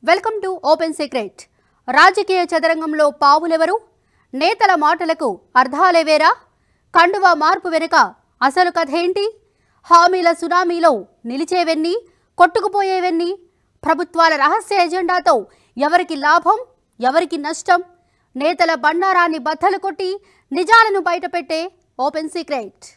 welcome to open secret రాజకీయ చదరంగంలో పావులెవరు నేతల మాటలకు అర్థాలేవేరా కండువా మార్పు వెనుక అసలు కథ ఏంటి హామీల సునామీలో నిలిచేవెన్ని కొట్టుకుపోయేవెన్ని ప్రభుత్వాల రహస్య ఎజెండాతో ఎవరికి లాభం ఎవరికి నష్టం నేతల బండారాన్ని బద్దలు కొట్టి నిజాలను బయటపెట్టే ఓపెన్ సీక్రెట్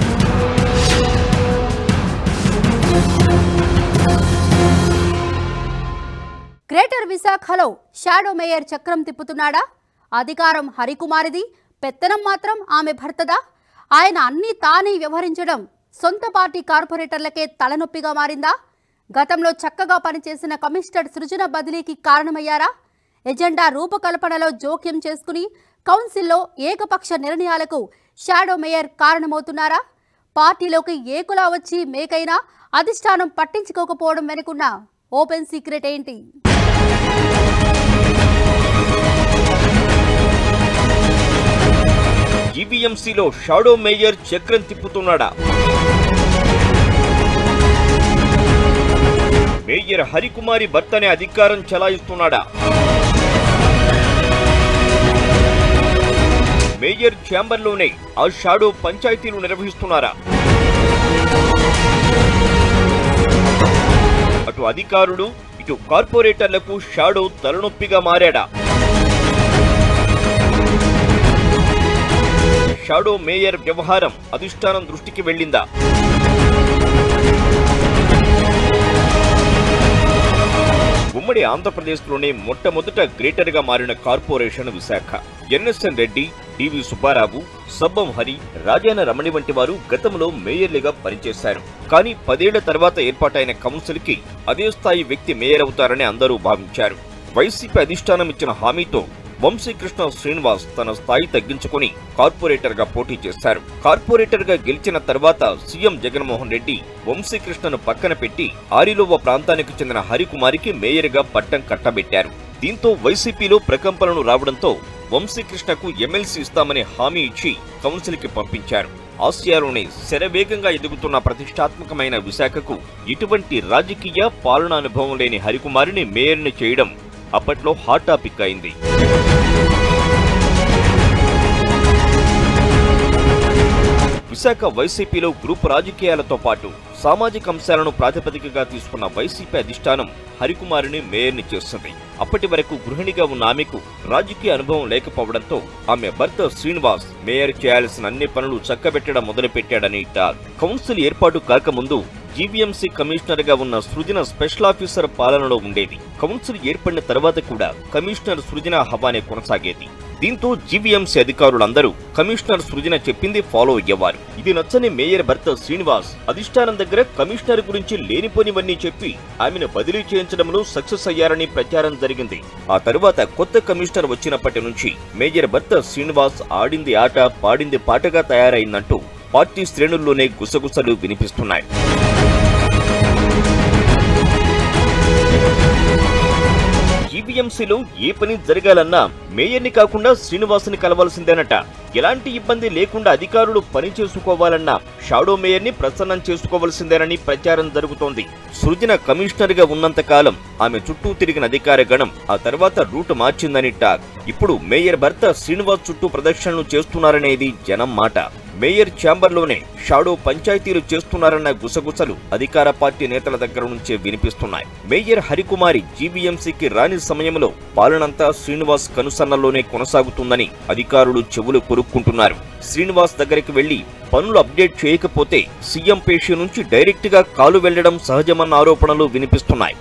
గ్రేటర్ విశాఖలో షాడో మేయర్ చక్రం తిప్పుతున్నాడా అధికారం హరికుమారిది పెత్తనం మాత్రం ఆమె భర్తదా ఆయన అన్నీ తానే వ్యవహరించడం సొంత పార్టీ కార్పొరేటర్లకే తలనొప్పిగా మారిందా గతంలో చక్కగా పనిచేసిన కమిషనర్ సృజన బదిలీకి కారణమయ్యారా ఎజెండా రూపకల్పనలో జోక్యం చేసుకుని కౌన్సిల్లో ఏకపక్ష నిర్ణయాలకు షాడో మేయర్ కారణమవుతున్నారా పార్టీలోకి ఏకులా వచ్చి మేకైనా అధిష్టానం పట్టించుకోకపోవడం వెనుకున్న ఓపెన్ సీక్రెట్ ఏంటి జీవీఎంసీలో షాడో మేయర్ చక్రం తిప్పుతున్నాడా మేయర్ హరికుమారి భర్తనే అధికారం చలాయిస్తున్నాడా మేయర్ ఛాంబర్లోనే ఆ షాడో పంచాయతీలు నిర్వహిస్తున్నారా అటు అధికారులు ఇటు కార్పొరేటర్లకు షాడో తలనొప్పిగా మారాడా షాడో మేయర్ వ్యవహారం అధిష్టానం దృష్టికి వెళ్ళిందా ఉమ్మడి ఆంధ్రప్రదేశ్లోనే మొట్టమొదట గ్రేటర్గా మారిన corporation Visakha NSN Reddy DV Subbarao Sabbam Hari Rajana Ramani వంటి వారు గతంలో మేయర్లుగా పనిచేశారు కానీ పదేళ్ల తర్వాత ఏర్పాటైన కౌన్సిల్కి అదే స్థాయి వ్యక్తి మేయర్ అవుతారని అందరూ భావించారు వైసీపీ అధిష్టానం ఇచ్చిన హామీతో వంశీకృష్ణ శ్రీనివాస్ తన స్థాయి తగ్గించుకుని కార్పొరేటర్ గా పోటీ చేశారు కార్పొరేటర్ గా గెలిచిన తర్వాత సీఎం జగన్మోహన్ రెడ్డి వంశీకృష్ణను పక్కన పెట్టి ఆరిలోవ ప్రాంతానికి చెందిన హరికుమారికి మేయర్ గా పట్టం కట్టబెట్టారు దీంతో వైసీపీలో ప్రకంపనలు రావడంతో వంశీకృష్ణకు ఎమ్మెల్సీ ఇస్తామని హామీ ఇచ్చి కౌన్సిల్ కి పంపించారు ఆసియాలోనే శరవేగంగా ఎదుగుతున్న ప్రతిష్టాత్మకమైన విశాఖకు ఇటువంటి రాజకీయ పాలనా అనుభవం లేని హరికుమారిని మేయర్ని చేయడం అప్పట్లో హాట్ టాపిక్ అయింది విశాఖ వైసీపీలో గ్రూప్ రాజకీయాలతో పాటు సామాజిక అంశాలను ప్రాతిపదికగా తీసుకున్న వైసీపీ అధిష్టానం హరికుమారిని మేయర్ని చేస్తుంది అప్పటి వరకు గృహిణిగా ఉన్న ఆమెకు రాజకీయ అనుభవం లేకపోవడంతో ఆమె భర్త శ్రీనివాస్ మేయర్ చేయాల్సిన అన్ని పనులు చక్కబెట్టడం మొదలుపెట్టాడని టాక్ కౌన్సిల్ ఏర్పాటు కాకముందు జీవీఎంసీ కమిషనర్ గా ఉన్న సృజన స్పెషల్ ఆఫీసర్ పాలనలో ఉండేది కౌన్సిల్ ఏర్పడిన తర్వాత కూడా కమిషనర్ సృజన హవానే కొనసాగేది దీంతో జీవీఎంసీ అధికారులందరూ కమిషనర్ సృజన చెప్పింది ఫాలో అయ్యేవారు ఇది నచ్చని మేయర్ భర్త శ్రీనివాస్ అధిష్టానం దగ్గర కమిషనర్ గురించి లేనిపోనివన్నీ చెప్పి ఆమెను బదిలీ చేయించడంలో సక్సెస్ అయ్యారని ప్రచారం జరిగింది ఆ తరువాత కొత్త కమిషనర్ వచ్చినప్పటి నుంచి మేయర్ భర్త శ్రీనివాస్ ఆడింది ఆట పాడింది పాటగా తయారైందంటూ పార్టీ శ్రేణుల్లోనే గుసగుసలు వినిపిస్తున్నాయి జీవీఎంసీలో ఏ పని జరగాలన్నా మేయర్ని కాకుండా శ్రీనివాసుని కలవాల్సిందేనట ఎలాంటి ఇబ్బంది లేకుండా అధికారులు పని చేసుకోవాలన్నా షాడో మేయర్ని ప్రసన్నం చేసుకోవాల్సిందేనని ప్రచారం జరుగుతోంది సృజన కమిషనర్ గా ఉన్నంత కాలం ఆమె చుట్టూ తిరిగిన అధికార గణం ఆ తర్వాత రూట్ మార్చిందని టాక్ ఇప్పుడు మేయర్ భర్త శ్రీనివాస్ చుట్టూ ప్రదర్శనలు చేస్తున్నారనేది జనం మాట మేయర్ ఛాంబర్లోనే షాడో పంచాయతీలు చేస్తున్నారన్న గుసగుసలు అధికార పార్టీ నేతల దగ్గర నుంచే వినిపిస్తున్నాయి మేయర్ హరికుమారి జీవీఎంసీకి రాని సమయంలో పాలనంతా శ్రీనివాస్ కనుసన్నల్లోనే కొనసాగుతుందని అధికారులు చెవులు కొరుక్కుంటున్నారు శ్రీనివాస్ దగ్గరికి వెళ్లి పనులు అప్డేట్ చేయకపోతే సీఎం పేషి నుంచి డైరెక్ట్ గా కాలు వెళ్లడం సహజమన్న ఆరోపణలు వినిపిస్తున్నాయి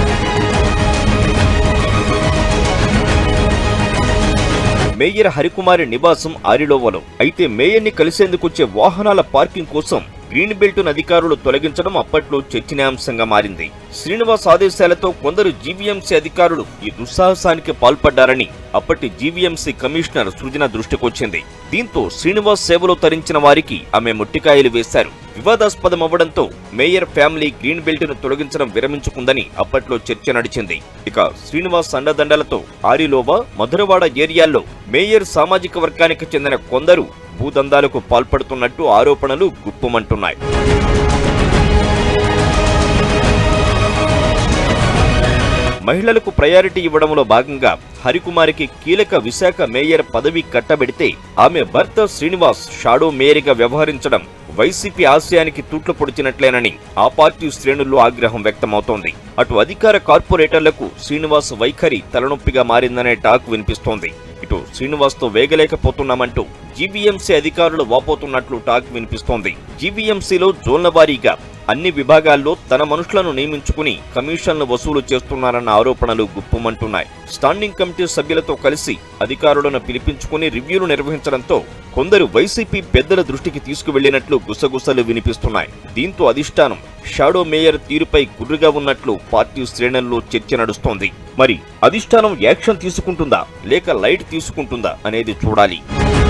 మేయర్ హరికుమారి నివాసం ఆరిలోవలో అయితే మేయర్ని కలిసేందుకొచ్చే వాహనాల పార్కింగ్ కోసం గ్రీన్ బెల్ట్ అధికారులు తొలగించడం అప్పట్లో చర్చనీయాంశంగా మారింది శ్రీనివాస్ ఆదేశాలతో కొందరు జీవీఎంసీ అధికారులు ఈ దుస్సాహసానికి పాల్పడ్డారని అప్పటి జీవీఎంసీ కమిషనర్ సృజన దృష్టికొచ్చింది దీంతో శ్రీనివాస్ సేవలో తరించిన వారికి ఆమె మొట్టికాయలు వేశారు వివాదాస్పదం అవ్వడంతో మేయర్ ఫ్యామిలీ గ్రీన్ బెల్ట్ ను తొలగించడం విరమించుకుందని అప్పట్లో చర్చ నడిచింది ఇక శ్రీనివాస్ అండదండలతో ఆరిలోవా మధురవాడ ఏరియాల్లో మేయర్ సామాజిక వర్గానికి చెందిన కొందరు భూదందాలకు పాల్పడుతున్నట్టు ఆరోపణలు గుప్పుమంటున్నాయి మహిళలకు ప్రయారిటీ ఇవ్వడంలో భాగంగా హరికుమారికి కీలక విశాఖ మేయర్ పదవి కట్టబెడితే ఆమె భర్త శ్రీనివాస్ షాడో మేయర్గా వ్యవహరించడం వైసీపీ ఆశయానికి తూట్లు పొడిచినట్లేనని ఆ పార్టీ శ్రేణుల్లో ఆగ్రహం వ్యక్తమవుతోంది అటు అధికార కార్పొరేటర్లకు శ్రీనివాస్ వైఖరి తలనొప్పిగా మారిందనే టాక్ వినిపిస్తోంది ఇటు శ్రీనివాస్తో వేగలేకపోతున్నామంటూ జీవీఎంసీ అధికారులు వాపోతున్నట్లు టాక్ వినిపిస్తోంది జీవీఎంసీలో జోన్ల వారీగా అన్ని విభాగాల్లో తన మనుషులను నియమించుకుని కమిషన్లు వసూలు చేస్తున్నారన్న ఆరోపణలు గుప్పుమంటున్నాయి స్టాండింగ్ కమిటీ సభ్యులతో కలిసి అధికారులను పిలిపించుకుని రివ్యూలు నిర్వహించడంతో కొందరు వైసీపీ పెద్దల దృష్టికి తీసుకువెళ్లినట్లు గుసగుసలు వినిపిస్తున్నాయి దీంతో అధిష్టానం షాడో మేయర్ తీరుపై గుర్రుగా ఉన్నట్లు పార్టీ శ్రేణుల్లో చర్చ నడుస్తోంది మరి అధిష్టానం యాక్షన్ తీసుకుంటుందా లేక లైట్ తీసుకుంటుందా అనేది చూడాలి